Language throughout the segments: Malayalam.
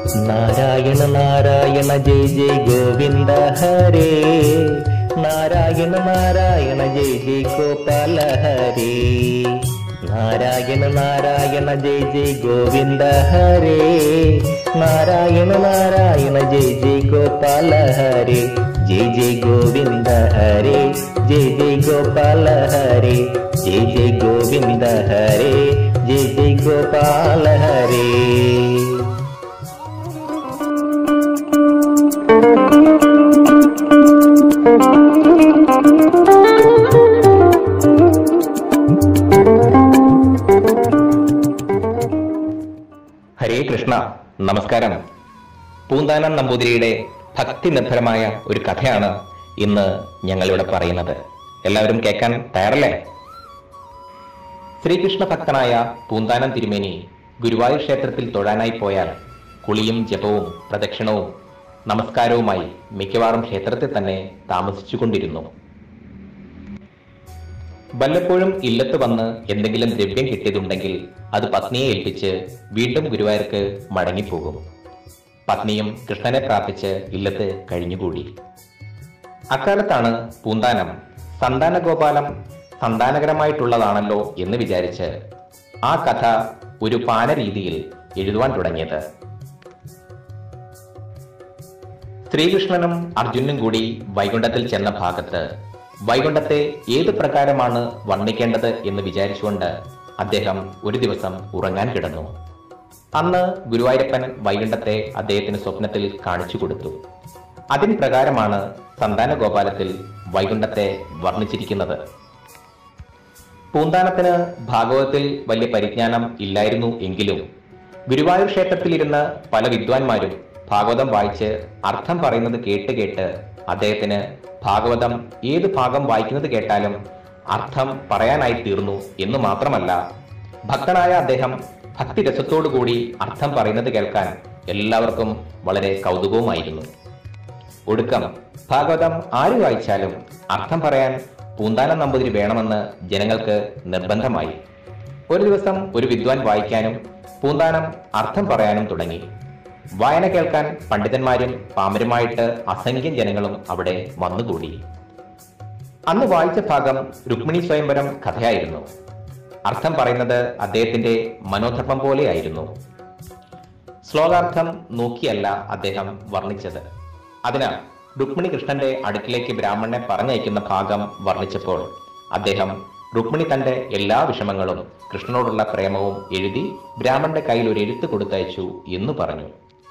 നാരായണ നാരായണ ജയ ജയ ഗോവിന്ദ ഹരേ നാരായണ നാരായണ ജയ ജയ ഗോപാല ഹരേ നാരായണ നാരായണ ജയ ജയ ഗോവിന്ദ ഹരേ നാരായണ നാരായണ ജയ ജയ ഗോപാല ഹരേ ജയ ജയ ഗോവിന്ദ ഹരേ ജയ ജയ ഗോപാല ഹരേ ജയ ജയ ഗോവിന്ദ ഹരേ ജയ ജയ ഗോപാല ഹരേ ഹരേ കൃഷ്ണ നമസ്കാരം പൂന്താനം നമ്പൂതിരിയുടെ ഭക്തി നിർഭരമായ ഒരു കഥയാണ് ഇന്ന് ഞങ്ങളിവിടെ പറയുന്നത് എല്ലാവരും കേൾക്കാൻ തയ്യാറല്ലേ ശ്രീകൃഷ്ണ ഭക്തനായ പൂന്താനം തിരുമേനി ഗുരുവായൂർ ക്ഷേത്രത്തിൽ തൊഴാനായി പോയാൽ കുളിയും ജപവും പ്രദക്ഷിണവും നമസ്കാരവുമായി മിക്കവാറും ക്ഷേത്രത്തിൽ തന്നെ താമസിച്ചുകൊണ്ടിരുന്നു വല്ലപ്പോഴും ഇല്ലത്ത് വന്ന് എന്തെങ്കിലും ദ്രവ്യം കിട്ടിയതുണ്ടെങ്കിൽ അത് പത്നിയെ ഏൽപ്പിച്ച് വീണ്ടും ഗുരുവായൂർക്ക് മടങ്ങിപ്പോകും പത്നിയും കൃഷ്ണനെ പ്രാർത്ഥിച്ച് ഇല്ലത്ത് കഴിഞ്ഞുകൂടി അക്കാലത്താണ് പൂന്താനം സന്താനഗോപാലം സന്താനകരമായിട്ടുള്ളതാണല്ലോ എന്ന് വിചാരിച്ച് ആ കഥ ഒരു പാന രീതിയിൽ എഴുതുവാൻ തുടങ്ങിയത് ശ്രീകൃഷ്ണനും അർജുനും കൂടി വൈകുണ്ഠത്തിൽ ചെന്ന ഭാഗത്ത് വൈകുണ്ഠത്തെ ഏത് പ്രകാരമാണ് വർണ്ണിക്കേണ്ടത് എന്ന് വിചാരിച്ചുകൊണ്ട് അദ്ദേഹം ഒരു ദിവസം ഉറങ്ങാൻ കിടന്നു അന്ന് ഗുരുവായൂരപ്പൻ വൈകുണ്ഠത്തെ അദ്ദേഹത്തിന് സ്വപ്നത്തിൽ കാണിച്ചു കൊടുത്തു അതിൻ പ്രകാരമാണ് സന്താന ഗോപാലത്തിൽ വൈകുണ്ഠത്തെ വർണ്ണിച്ചിരിക്കുന്നത് പൂന്താനത്തിന് ഭാഗവതത്തിൽ വലിയ പരിജ്ഞാനം ഇല്ലായിരുന്നു എങ്കിലും ഗുരുവായൂർ ക്ഷേത്രത്തിലിരുന്ന് പല വിദ്വാൻമാരും ഭാഗവതം വായിച്ച് അർത്ഥം പറയുന്നത് കേട്ട് കേട്ട് അദ്ദേഹത്തിന് ഭാഗവതം ഏത് ഭാഗം വായിക്കുന്നത് കേട്ടാലും അർത്ഥം പറയാനായി തീർന്നു എന്ന് മാത്രമല്ല ഭക്തനായ അദ്ദേഹം ഭക്തിരസത്തോടുകൂടി അർത്ഥം പറയുന്നത് കേൾക്കാൻ എല്ലാവർക്കും വളരെ കൗതുകവുമായിരുന്നു ഒടുക്കം ഭാഗവതം ആര് വായിച്ചാലും അർത്ഥം പറയാൻ പൂന്താനം നമ്പൂതിരി വേണമെന്ന് ജനങ്ങൾക്ക് നിർബന്ധമായി ഒരു ദിവസം ഒരു വിദ്വാൻ വായിക്കാനും പൂന്താനം അർത്ഥം പറയാനും തുടങ്ങി വായന കേൾക്കാൻ പണ്ഡിതന്മാരും പാമരുമായിട്ട് അസംഖ്യം ജനങ്ങളും അവിടെ വന്നുകൂടി അന്ന് വായിച്ച ഭാഗം രുക്മിണി സ്വയംവരം കഥയായിരുന്നു അർത്ഥം പറയുന്നത് അദ്ദേഹത്തിന്റെ മനോധർമ്മം പോലെയായിരുന്നു ശ്ലോകാർത്ഥം നോക്കിയല്ല അദ്ദേഹം വർണ്ണിച്ചത് അതിനാൽ രുക്മിണി കൃഷ്ണന്റെ അടുക്കിലേക്ക് ബ്രാഹ്മണനെ പറഞ്ഞയക്കുന്ന ഭാഗം വർണ്ണിച്ചപ്പോൾ അദ്ദേഹം രുക്മിണി തന്റെ എല്ലാ വിഷമങ്ങളും കൃഷ്ണനോടുള്ള പ്രേമവും എഴുതി ബ്രാഹ്മണന്റെ കയ്യിൽ ഒരു എഴുത്ത് കൊടുത്തയച്ചു എന്ന് പറഞ്ഞു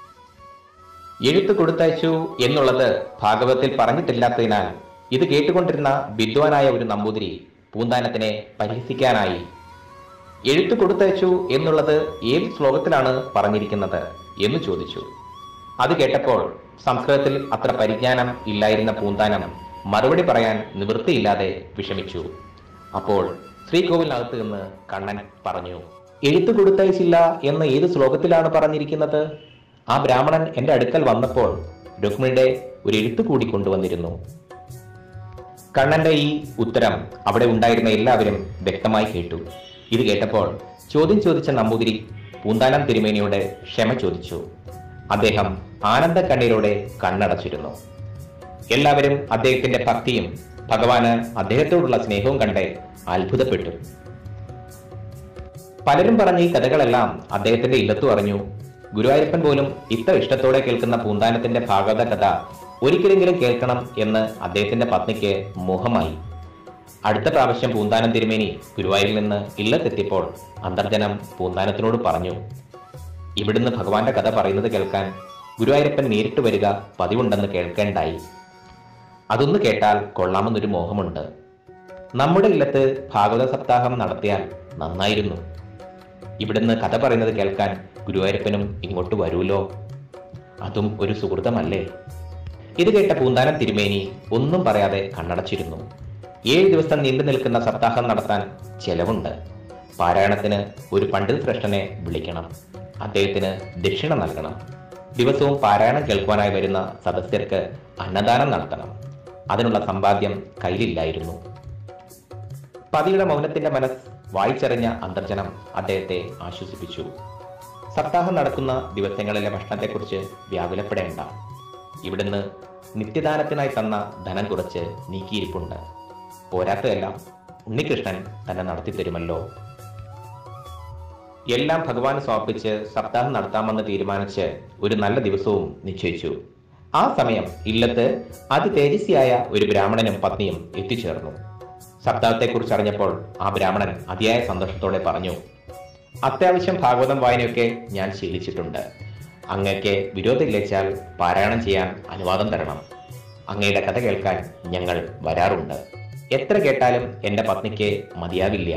എഴുത്ത് കൊടുത്തയച്ചു എന്നുള്ളത് ഭാഗവതത്തിൽ പറഞ്ഞിട്ടില്ലാത്തതിനാൽ ഇത് കേട്ടുകൊണ്ടിരുന്ന വിദ്വാനായ ഒരു നമ്പൂതിരി പൂന്താനത്തിനെ പരിഹസിക്കാനായി എഴുത്ത് കൊടുത്തയച്ചു എന്നുള്ളത് ഏത് ശ്ലോകത്തിലാണ് പറഞ്ഞിരിക്കുന്നത് എന്ന് ചോദിച്ചു അത് കേട്ടപ്പോൾ സംസ്കൃതത്തിൽ അത്ര പരിജ്ഞാനം ഇല്ലായിരുന്ന പൂന്താനം മറുപടി പറയാൻ നിവൃത്തിയില്ലാതെ വിഷമിച്ചു അപ്പോൾ ശ്രീകോവിലിനകത്ത് നിന്ന് കണ്ണൻ പറഞ്ഞു എഴുത്ത് കൊടുത്തയച്ചില്ല എന്ന് ഏത് ശ്ലോകത്തിലാണ് പറഞ്ഞിരിക്കുന്നത് ആ ബ്രാഹ്മണൻ എന്റെ അടുക്കൽ വന്നപ്പോൾ രുക്മിണിയുടെ ഒരു എഴുത്ത് കൂടി കൊണ്ടുവന്നിരുന്നു കണ്ണന്റെ ഈ ഉത്തരം അവിടെ ഉണ്ടായിരുന്ന എല്ലാവരും വ്യക്തമായി കേട്ടു ഇത് കേട്ടപ്പോൾ ചോദ്യം ചോദിച്ച നമ്പൂതിരി പൂന്താനം തിരുമേനിയോട് ക്ഷമ ചോദിച്ചു അദ്ദേഹം ആനന്ദ കണ്ണീരോടെ കണ്ണടച്ചിരുന്നു എല്ലാവരും അദ്ദേഹത്തിന്റെ ഭക്തിയും ഭഗവാന് അദ്ദേഹത്തോടുള്ള സ്നേഹവും കണ്ട് അത്ഭുതപ്പെട്ടു പലരും പറഞ്ഞ ഈ കഥകളെല്ലാം അദ്ദേഹത്തിന്റെ ഇല്ലത്തു അറിഞ്ഞു ഗുരുവായൂരപ്പൻ പോലും ഇത്ര ഇഷ്ടത്തോടെ കേൾക്കുന്ന പൂന്താനത്തിന്റെ ഭാഗവത കഥ ഒരിക്കലെങ്കിലും കേൾക്കണം എന്ന് അദ്ദേഹത്തിന്റെ പത്നിക്ക് മോഹമായി അടുത്ത പ്രാവശ്യം പൂന്താനം തിരുമേനി ഗുരുവായൂരിൽ നിന്ന് ഇല്ലത്തെത്തിയപ്പോൾ അന്തർജനം പൂന്താനത്തിനോട് പറഞ്ഞു ഇവിടുന്ന് ഭഗവാന്റെ കഥ പറയുന്നത് കേൾക്കാൻ ഗുരുവായൂരപ്പൻ നേരിട്ട് വരിക പതിവുണ്ടെന്ന് കേൾക്കേണ്ടായി അതൊന്ന് കേട്ടാൽ കൊള്ളാമെന്നൊരു മോഹമുണ്ട് നമ്മുടെ ഇല്ലത്ത് ഭാഗവത സപ്താഹം നടത്തിയാൽ നന്നായിരുന്നു ഇവിടുന്ന് കഥ പറയുന്നത് കേൾക്കാൻ ഗുരുവായൂരപ്പനും ഇങ്ങോട്ട് വരൂലോ അതും ഒരു സുഹൃതമല്ലേ ഇത് കേട്ട പൂന്താനം തിരുമേനി ഒന്നും പറയാതെ കണ്ണടച്ചിരുന്നു ഏഴ് ദിവസം നീണ്ടു നിൽക്കുന്ന സപ്താഹം നടത്താൻ ചെലവുണ്ട് പാരായണത്തിന് ഒരു പണ്ഡിത ശ്രേഷ്ഠനെ വിളിക്കണം അദ്ദേഹത്തിന് ദക്ഷിണ നൽകണം ദിവസവും പാരായണം കേൾക്കുവാനായി വരുന്ന സദസ്യർക്ക് അന്നദാനം നടത്തണം അതിനുള്ള സമ്പാദ്യം കയ്യിലില്ലായിരുന്നു പതിയുടെ മൗനത്തിന്റെ മനസ്സ് വായിച്ചറിഞ്ഞ അന്തർജനം അദ്ദേഹത്തെ ആശ്വസിപ്പിച്ചു സപ്താഹം നടക്കുന്ന ദിവസങ്ങളിലെ ഭക്ഷണത്തെക്കുറിച്ച് വ്യാകുലപ്പെടേണ്ട ഇവിടുന്ന് നിത്യദാനത്തിനായി തന്ന ധനം കുറച്ച് നീക്കിയിരിപ്പുണ്ട് പോരാത്തതെല്ലാം ഉണ്ണികൃഷ്ണൻ തന്നെ നടത്തിത്തരുമല്ലോ എല്ലാം ഭഗവാൻ സമർപ്പിച്ച് സപ്താഹം നടത്താമെന്ന് തീരുമാനിച്ച് ഒരു നല്ല ദിവസവും നിശ്ചയിച്ചു ആ സമയം ഇല്ലത്ത് അതിതേജസ്വിയായ ഒരു ബ്രാഹ്മണനും പത്നിയും എത്തിച്ചേർന്നു സപ്താഹത്തെക്കുറിച്ച് അറിഞ്ഞപ്പോൾ ആ ബ്രാഹ്മണൻ അതിയായ സന്തോഷത്തോടെ പറഞ്ഞു അത്യാവശ്യം ഭാഗവതം വായനയൊക്കെ ഞാൻ ശീലിച്ചിട്ടുണ്ട് അങ്ങക്ക് വിരോധമില്ലേച്ചാൽ പാരായണം ചെയ്യാൻ അനുവാദം തരണം അങ്ങയുടെ കഥ കേൾക്കാൻ ഞങ്ങൾ വരാറുണ്ട് എത്ര കേട്ടാലും എന്റെ പത്നിക്ക് മതിയാവില്ല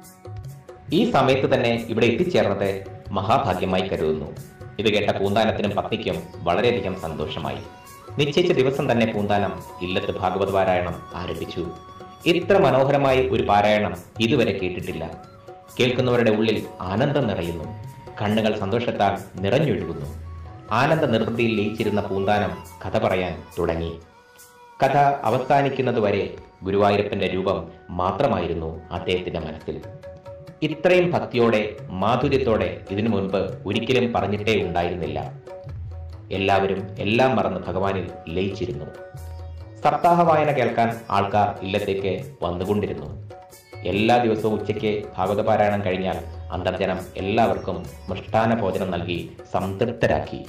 ഈ സമയത്ത് തന്നെ ഇവിടെ എത്തിച്ചേർന്നത് മഹാഭാഗ്യമായി കരുതുന്നു ഇത് കേട്ട പൂന്താനത്തിനും പത്നിക്കും വളരെയധികം സന്തോഷമായി നിശ്ചയിച്ച ദിവസം തന്നെ പൂന്താനം ഇല്ലത്ത് ഭാഗവത പാരായണം ആരംഭിച്ചു ഇത്ര മനോഹരമായി ഒരു പാരായണം ഇതുവരെ കേട്ടിട്ടില്ല കേൾക്കുന്നവരുടെ ഉള്ളിൽ ആനന്ദം നിറയുന്നു കണ്ണുകൾ സന്തോഷത്താൽ നിറഞ്ഞൊഴുകുന്നു ആനന്ദ നിർവൃത്തിയിൽ ലയിച്ചിരുന്ന പൂന്താനം കഥ പറയാൻ തുടങ്ങി കഥ അവസാനിക്കുന്നതുവരെ ഗുരുവായൂരപ്പന്റെ രൂപം മാത്രമായിരുന്നു അദ്ദേഹത്തിന്റെ മനസ്സിൽ ഇത്രയും ഭക്തിയോടെ മാധുര്യത്തോടെ ഇതിനു മുൻപ് ഒരിക്കലും പറഞ്ഞിട്ടേ ഉണ്ടായിരുന്നില്ല എല്ലാവരും എല്ലാം മറന്ന് ഭഗവാനിൽ ലയിച്ചിരുന്നു സപ്താഹ വായന കേൾക്കാൻ ആൾക്കാർ ഇല്ലത്തേക്ക് വന്നുകൊണ്ടിരുന്നു എല്ലാ ദിവസവും ഉച്ചയ്ക്ക് ഭാഗവത പാരായണം കഴിഞ്ഞാൽ അന്തർജനം എല്ലാവർക്കും മൃഷ്ടാന ഭോജനം നൽകി സംതൃപ്തരാക്കി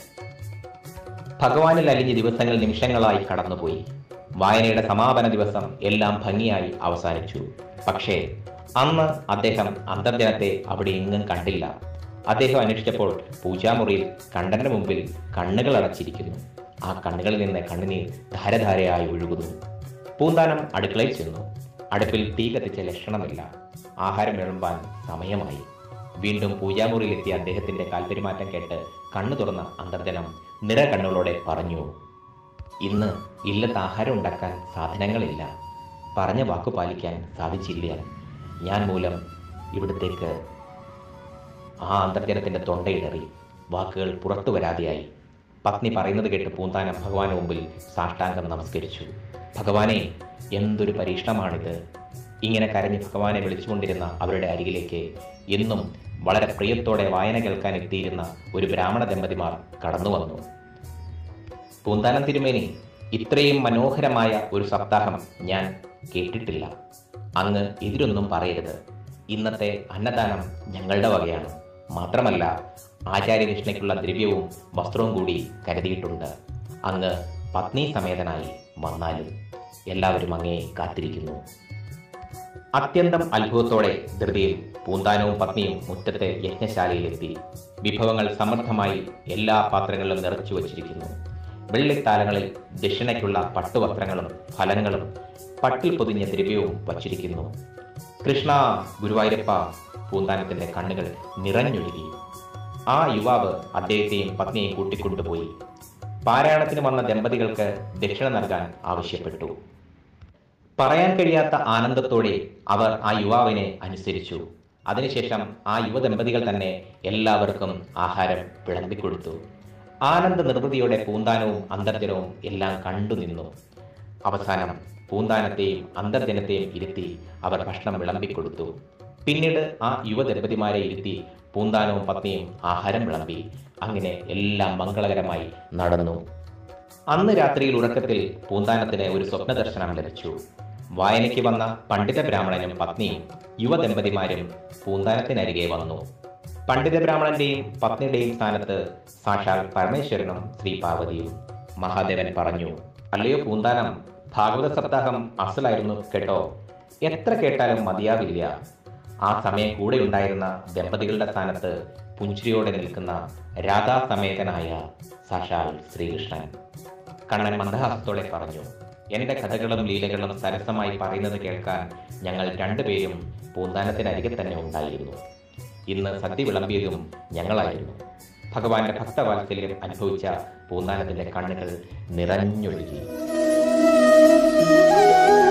ഭഗവാനിൽ അലിഞ്ഞ ദിവസങ്ങൾ നിമിഷങ്ങളായി കടന്നുപോയി വായനയുടെ സമാപന ദിവസം എല്ലാം ഭംഗിയായി അവസാനിച്ചു പക്ഷേ അന്ന് അദ്ദേഹം അന്തർജനത്തെ അവിടെ എങ്ങും കണ്ടില്ല അദ്ദേഹം അന്വേഷിച്ചപ്പോൾ പൂജാമുറിയിൽ കണ്ടന്റെ മുമ്പിൽ കണ്ണുകൾ അടച്ചിരിക്കുന്നു ആ കണ്ണുകളിൽ നിന്ന് കണ്ണുനീർ ധാരധാരയായി ഒഴുകുന്നു പൂന്താനം അടുക്കളയിൽ ചെന്നു അടുപ്പിൽ തീ കത്തിച്ച ലക്ഷണമില്ല ആഹാരം വിളമ്പാൻ സമയമായി വീണ്ടും പൂജാമുറിയിലെത്തിയ അദ്ദേഹത്തിന്റെ കാൽപെരുമാറ്റം കേട്ട് കണ്ണു തുറന്ന അന്തർജനം നിറ കണ്ണുകളോടെ പറഞ്ഞു ഇന്ന് ഇല്ലത്ത് ആഹാരം ഉണ്ടാക്കാൻ സാധനങ്ങളില്ല പറഞ്ഞ വാക്കു പാലിക്കാൻ സാധിച്ചില്ല ഞാൻ മൂലം ഇവിടത്തേക്ക് ആ അന്തർജനത്തിന്റെ തൊണ്ടയിടറി വാക്കുകൾ പുറത്തു വരാതെയായി പത്നി പറയുന്നത് കേട്ട് പൂന്താനം ഭഗവാന് മുമ്പിൽ സാഷ്ടാംഗം നമസ്കരിച്ചു ഭഗവാനെ എന്തൊരു പരീക്ഷണമാണിത് ഇങ്ങനെ കരഞ്ഞ് ഭഗവാനെ വിളിച്ചുകൊണ്ടിരുന്ന അവരുടെ അരികിലേക്ക് എന്നും വളരെ പ്രിയത്തോടെ വായന കേൾക്കാൻ എത്തിയിരുന്ന ഒരു ബ്രാഹ്മണ ദമ്പതിമാർ കടന്നു വന്നു പൂന്താനം തിരുമേനി ഇത്രയും മനോഹരമായ ഒരു സപ്താഹം ഞാൻ കേട്ടിട്ടില്ല അങ്ങ് എതിരൊന്നും പറയരുത് ഇന്നത്തെ അന്നദാനം ഞങ്ങളുടെ വകയാണ് മാത്രമല്ല ആചാര്യനിഷ്ഠയ്ക്കുള്ള ദ്രവ്യവും വസ്ത്രവും കൂടി കരുതിയിട്ടുണ്ട് അങ്ങ് പത്നി സമേതനായി വന്നാലും എല്ലാവരും അങ്ങേ കാത്തിരിക്കുന്നു അത്യന്തം അത്ഭുതത്തോടെ ധൃതിയിൽ പൂന്താനവും പത്നിയും മുറ്റത്തെ യജ്ഞശാലയിലെത്തി വിഭവങ്ങൾ സമൃദ്ധമായി എല്ലാ പാത്രങ്ങളിലും നിറച്ചു വച്ചിരിക്കുന്നു വെള്ളിത്താലങ്ങളിൽ ദക്ഷിണയ്ക്കുള്ള പട്ടുവസ്ത്രങ്ങളും ഫലങ്ങളും പട്ടിൽ പൊതിഞ്ഞ ദ്രവ്യവും വച്ചിരിക്കുന്നു കൃഷ്ണ ഗുരുവായൂരപ്പ പൂന്താനത്തിന്റെ കണ്ണുകൾ നിറഞ്ഞൊഴുകി ആ യുവാവ് അദ്ദേഹത്തെയും പത്നിയെയും കൂട്ടിക്കൊണ്ടുപോയി പാരായണത്തിന് വന്ന ദമ്പതികൾക്ക് ദക്ഷിണ നൽകാൻ ആവശ്യപ്പെട്ടു പറയാൻ കഴിയാത്ത ആനന്ദത്തോടെ അവർ ആ യുവാവിനെ അനുസരിച്ചു അതിനുശേഷം ആ യുവദമ്പതികൾ തന്നെ എല്ലാവർക്കും ആഹാരം വിളമ്പിക്കൊടുത്തു ആനന്ദ നിർവൃതിയോടെ പൂന്താനവും അന്തർജനവും എല്ലാം കണ്ടു നിന്നു അവസാനം പൂന്താനത്തെയും അന്തർജനത്തെയും ഇരുത്തി അവർ ഭക്ഷണം വിളമ്പിക്കൊടുത്തു പിന്നീട് ആ യുവദമ്പതിമാരെ ഇരുത്തി പൂന്താനവും പത്നിയും ആഹാരം വിളമ്പി അങ്ങനെ എല്ലാം മംഗളകരമായി നടന്നു അന്ന് രാത്രിയിൽ ഉറക്കത്തിൽ പൂന്താനത്തിന് ഒരു സ്വപ്ന ദർശനം ലഭിച്ചു വായനയ്ക്ക് വന്ന പണ്ഡിത ബ്രാഹ്മണനും പത്നിയും യുവദമ്പതിമാരും പൂന്താനത്തിനരികെ വന്നു പണ്ഡിത ബ്രാഹ്മണന്റെയും പത്നിയുടെയും സ്ഥാനത്ത് സാക്ഷാൽ പരമേശ്വരനും ശ്രീ പാർവതിയും മഹാദേവൻ പറഞ്ഞു അല്ലയോ പൂന്താനം ഭാഗവത സപ്താഹം അസലായിരുന്നു കേട്ടോ എത്ര കേട്ടാലും മതിയാവില്ല ആ സമയം കൂടെ ഉണ്ടായിരുന്ന ദമ്പതികളുടെ സ്ഥാനത്ത് പുഞ്ചിരിയോടെ നിൽക്കുന്ന രാധാസമേതനായ സാക്ഷാൽ ശ്രീകൃഷ്ണൻ കണ്ണൻ മന്ദഹാസത്തോടെ പറഞ്ഞു എന്റെ കഥകളും ലീലകളും സരസമായി പറയുന്നത് കേൾക്കാൻ ഞങ്ങൾ രണ്ടുപേരും പൂന്താനത്തിനരികെ തന്നെ ഉണ്ടായിരുന്നു ഇന്ന് സദ്യ വിളമ്പിയതും ഞങ്ങളായിരുന്നു ഭഗവാന്റെ ഭക്തവാത്സല്യം അനുഭവിച്ച പൂന്താനത്തിന്റെ കണ്ണുകൾ നിറഞ്ഞൊഴുകി